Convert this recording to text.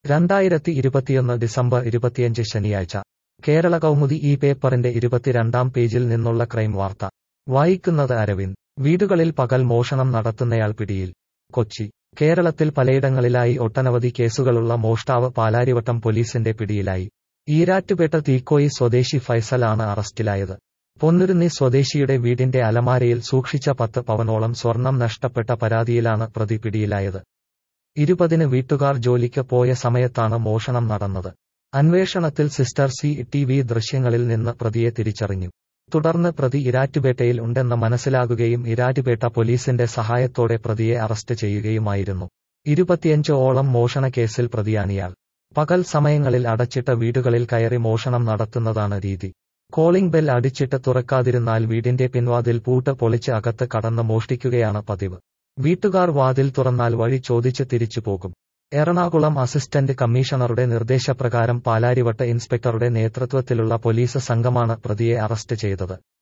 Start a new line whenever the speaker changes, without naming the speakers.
രണ്ടായിരത്തി ഇരുപത്തിയൊന്ന് ഡിസംബർ ഇരുപത്തിയഞ്ച് ശനിയാഴ്ച കേരള കൗമുദി ഈ പേപ്പറിന്റെ ഇരുപത്തിരണ്ടാം പേജിൽ നിന്നുള്ള ക്രൈം വാർത്ത വായിക്കുന്നത് അരവിന്ദ് വീടുകളിൽ പകൽ മോഷണം നടത്തുന്നയാൾ പിടിയിൽ കൊച്ചി കേരളത്തിൽ പലയിടങ്ങളിലായി ഒട്ടനവധി കേസുകളുള്ള മോഷ്ടാവ് പാലാരിവട്ടം പോലീസിന്റെ പിടിയിലായി ഈരാറ്റുപേട്ട തീക്കോയി സ്വദേശി ഫൈസലാണ് അറസ്റ്റിലായത് പൊന്നുരുന്നി സ്വദേശിയുടെ വീടിന്റെ അലമാരയിൽ സൂക്ഷിച്ച പത്ത് പവനോളം സ്വർണം നഷ്ടപ്പെട്ട പരാതിയിലാണ് പ്രതി പിടിയിലായത് ഇരുപതിന് വീട്ടുകാർ ജോലിക്ക് പോയ സമയത്താണ് മോഷണം നടന്നത് അന്വേഷണത്തിൽ സിസ്റ്റർ സി ടി വി ദൃശ്യങ്ങളിൽ നിന്ന് പ്രതിയെ തിരിച്ചറിഞ്ഞു തുടർന്ന് പ്രതി ഇരാറ്റുപേട്ടയിൽ ഉണ്ടെന്ന് മനസ്സിലാകുകയും ഇരാറ്റുപേട്ട പോലീസിന്റെ സഹായത്തോടെ പ്രതിയെ അറസ്റ്റ് ചെയ്യുകയുമായിരുന്നു ഇരുപത്തിയഞ്ച് ഓളം മോഷണ കേസിൽ പ്രതിയാണിയാൾ പകൽ സമയങ്ങളിൽ അടച്ചിട്ട വീടുകളിൽ കയറി മോഷണം നടത്തുന്നതാണ് രീതി കോളിംഗ് ബെൽ അടിച്ചിട്ട് തുറക്കാതിരുന്നാൽ വീടിന്റെ പിൻവാതിൽ പൂട്ട് പൊളിച്ച് അകത്ത് കടന്ന് മോഷ്ടിക്കുകയാണ് പതിവ് വീട്ടുകാർ വാതിൽ തുറന്നാൽ വഴി ചോദിച്ച് തിരിച്ചു പോകും എറണാകുളം അസിസ്റ്റന്റ് കമ്മീഷണറുടെ നിർദ്ദേശപ്രകാരം പാലാരിവട്ട ഇൻസ്പെക്ടറുടെ നേതൃത്വത്തിലുള്ള പോലീസ് സംഘമാണ് പ്രതിയെ അറസ്റ്റ് ചെയ്തത്